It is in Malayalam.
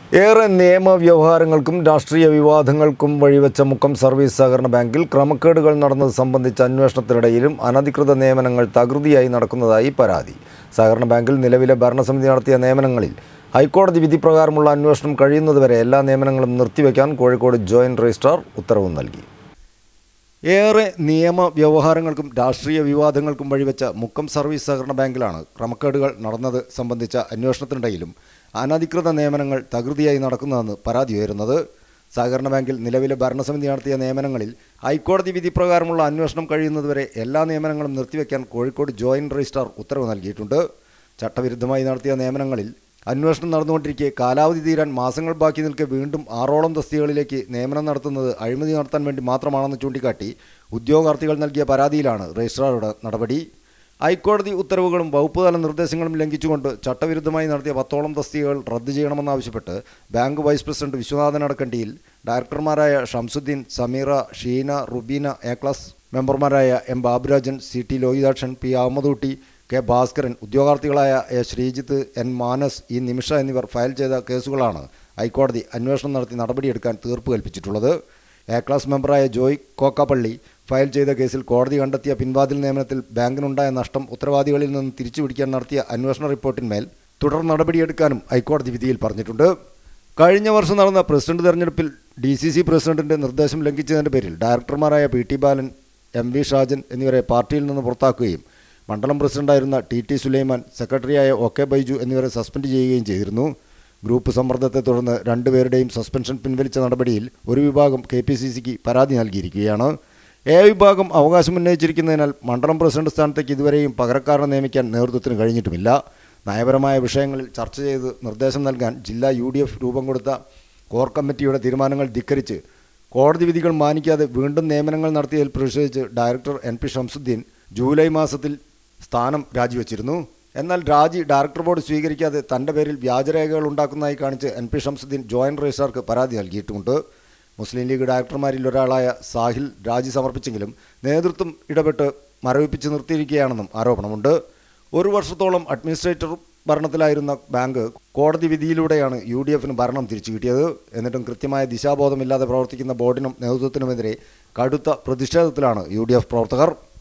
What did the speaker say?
ഏറെ നിയമവ്യവഹാരങ്ങൾക്കും രാഷ്ട്രീയ വിവാദങ്ങൾക്കും വഴിവെച്ച മുക്കം സർവീസ് സഹകരണ ബാങ്കിൽ ക്രമക്കേടുകൾ നടന്നത് സംബന്ധിച്ച അന്വേഷണത്തിനിടയിലും അനധികൃത നിയമനങ്ങൾ തകൃതിയായി നടക്കുന്നതായി പരാതി സഹകരണ ബാങ്കിൽ നിലവിലെ ഭരണസമിതി നടത്തിയ നിയമനങ്ങളിൽ ഹൈക്കോടതി വിധി പ്രകാരമുള്ള അന്വേഷണം കഴിയുന്നതുവരെ എല്ലാ നിയമനങ്ങളും നിർത്തിവെക്കാൻ കോഴിക്കോട് ജോയിന്റ് രജിസ്ട്രാർ ഉത്തരവ് നൽകി ഏറെ നിയമ വ്യവഹാരങ്ങൾക്കും രാഷ്ട്രീയ വിവാദങ്ങൾക്കും വഴിവെച്ച മുക്കം സർവീസ് സഹകരണ ബാങ്കിലാണ് ക്രമക്കേടുകൾ നടന്നത് സംബന്ധിച്ച അന്വേഷണത്തിനിടയിലും അനധികൃത നിയമനങ്ങൾ തകൃതിയായി നടക്കുന്നതെന്ന് പരാതി ഉയരുന്നത് സഹകരണ ബാങ്കിൽ നിലവിലെ ഭരണസമിതി നടത്തിയ നിയമനങ്ങളിൽ ഹൈക്കോടതി വിധി പ്രകാരമുള്ള അന്വേഷണം കഴിയുന്നതുവരെ എല്ലാ നിയമനങ്ങളും നിർത്തിവെക്കാൻ കോഴിക്കോട് ജോയിന്റ് രജിസ്ട്രാർ ഉത്തരവ് നൽകിയിട്ടുണ്ട് ചട്ടവിരുദ്ധമായി നടത്തിയ നിയമനങ്ങളിൽ അന്വേഷണം നടന്നുകൊണ്ടിരിക്കെ കാലാവധി തീരാൻ മാസങ്ങൾ ബാക്കി നിൽക്കെ വീണ്ടും ആറോളം തസ്തികകളിലേക്ക് നിയമനം നടത്തുന്നത് അഴിമതി നടത്താൻ വേണ്ടി മാത്രമാണെന്ന് ചൂണ്ടിക്കാട്ടി ഉദ്യോഗാർത്ഥികൾ നൽകിയ പരാതിയിലാണ് രജിസ്ട്രാറുടെ നടപടി ഹൈക്കോടതി ഉത്തരവുകളും വകുപ്പ് തല നിർദ്ദേശങ്ങളും ലംഘിച്ചുകൊണ്ട് ചട്ടവിരുദ്ധമായി നടത്തിയ പത്തോളം തസ്തികകൾ റദ്ദു ചെയ്യണമെന്നാവശ്യപ്പെട്ട് bank vice president Viswanathan Adakkandiyil ഡയറക്ടർമാരായ ഷംസുദ്ദീൻ സമീറ ഷീന റുബീന എ ക്ലാസ് മെമ്പർമാരായ M Baburajan C T Lohithakshan P Ahammadootty K Bhaskaran ഉദ്യോഗാർത്ഥികളായ A Sreejith N Manas E Nimisha എന്നിവർ ഫയൽ ചെയ്ത കേസുകളാണ് ഹൈക്കോടതി അന്വേഷണം നടത്തി നടപടിയെടുക്കാൻ തീർപ്പ് കൽപ്പിച്ചിട്ടുള്ളത് എ ക്ലാസ് മെമ്പറായ ജോയ് കോക്കാപ്പള്ളി ഫയൽ ചെയ്ത കേസിൽ കോടതി കണ്ടെത്തിയ പിൻവാതിൽ നിയമനത്തിൽ ബാങ്കിനുണ്ടായ നഷ്ടം ഉത്തരവാദികളിൽ നിന്ന് തിരിച്ചുപിടിക്കാൻ നടത്തിയ അന്വേഷണ റിപ്പോർട്ടിന്മേൽ തുടർ നടപടിയെടുക്കാനും ഹൈക്കോടതി വിധിയിൽ പറഞ്ഞിട്ടുണ്ട് കഴിഞ്ഞ വർഷം നടന്ന പ്രസിഡന്റ് തെരഞ്ഞെടുപ്പിൽ ഡി സി സി പ്രസിഡന്റിന്റെ നിർദ്ദേശം ലംഘിച്ചതിന്റെ പേരിൽ ഡയറക്ടർമാരായ P T Balan M V Shajan എന്നിവരെ പാർട്ടിയിൽ നിന്ന് പുറത്താക്കുകയും മണ്ഡലം പ്രസിഡന്റായിരുന്ന ടി ടി സുലൈമാൻ സെക്രട്ടറിയായ ഒ കെ ബൈജു എന്നിവരെ സസ്പെൻഡ് ചെയ്യുകയും ചെയ്തിരുന്നു ഗ്രൂപ്പ് സമ്മർദ്ദത്തെ തുടർന്ന് രണ്ടുപേരുടെയും സസ്പെൻഷൻ പിൻവലിച്ച നടപടിയിൽ ഒരു വിഭാഗം കെ പി സി സിക്ക് പരാതി നൽകിയിരിക്കുകയാണ് എ വിഭാഗം അവകാശം ഉന്നയിച്ചിരിക്കുന്നതിനാൽ മണ്ഡലം പ്രസിഡന്റ് സ്ഥാനത്തേക്ക് ഇതുവരെയും പകരക്കാരനെ നിയമിക്കാൻ നേതൃത്വത്തിന് കഴിഞ്ഞിട്ടുമില്ല നയപരമായ വിഷയങ്ങളിൽ ചർച്ച ചെയ്ത് നിർദ്ദേശം നൽകാൻ ജില്ലാ യു ഡി എഫ് രൂപം കൊടുത്ത കോർ കമ്മിറ്റിയുടെ തീരുമാനങ്ങൾ ധിക്കരിച്ച് കോടതി വിധികൾ മാനിക്കാതെ വീണ്ടും നിയമനങ്ങൾ നടത്തിയതിൽ പ്രതിഷേധിച്ച് director N P Shamsuddeen July മാസത്തിൽ സ്ഥാനം രാജിവെച്ചിരുന്നു എന്നാൽ രാജി ഡയറക്ടർ ബോർഡ് സ്വീകരിക്കാതെ തൻ്റെ പേരിൽ വ്യാജരേഖകൾ ഉണ്ടാക്കുന്നതായി കാണിച്ച് എൻ പി ഷംസുദ്ദീൻ ജോയിന്റ് രജിസ്ട്രാർക്ക് പരാതി നൽകിയിട്ടുമുണ്ട് മുസ്ലിം ലീഗ് ഡയറക്ടർമാരിൽ ഒരാളായ സാഹിൽ രാജി സമർപ്പിച്ചെങ്കിലും നേതൃത്വം ഇടപെട്ട് മരവിപ്പിച്ച് നിർത്തിയിരിക്കുകയാണെന്നും ആരോപണമുണ്ട് ഒരു വർഷത്തോളം അഡ്മിനിസ്ട്രേറ്റർ ഭരണത്തിലായിരുന്ന ബാങ്ക് കോടതി വിധിയിലൂടെയാണ് യു ഡി എഫിന് ഭരണം തിരിച്ചു കിട്ടിയത് എന്നിട്ടും കൃത്യമായ ദിശാബോധമില്ലാതെ പ്രവർത്തിക്കുന്ന ബോർഡിനും നേതൃത്വത്തിനുമെതിരെ കടുത്ത പ്രതിഷേധത്തിലാണ് യു ഡി എഫ് പ്രവർത്തകർ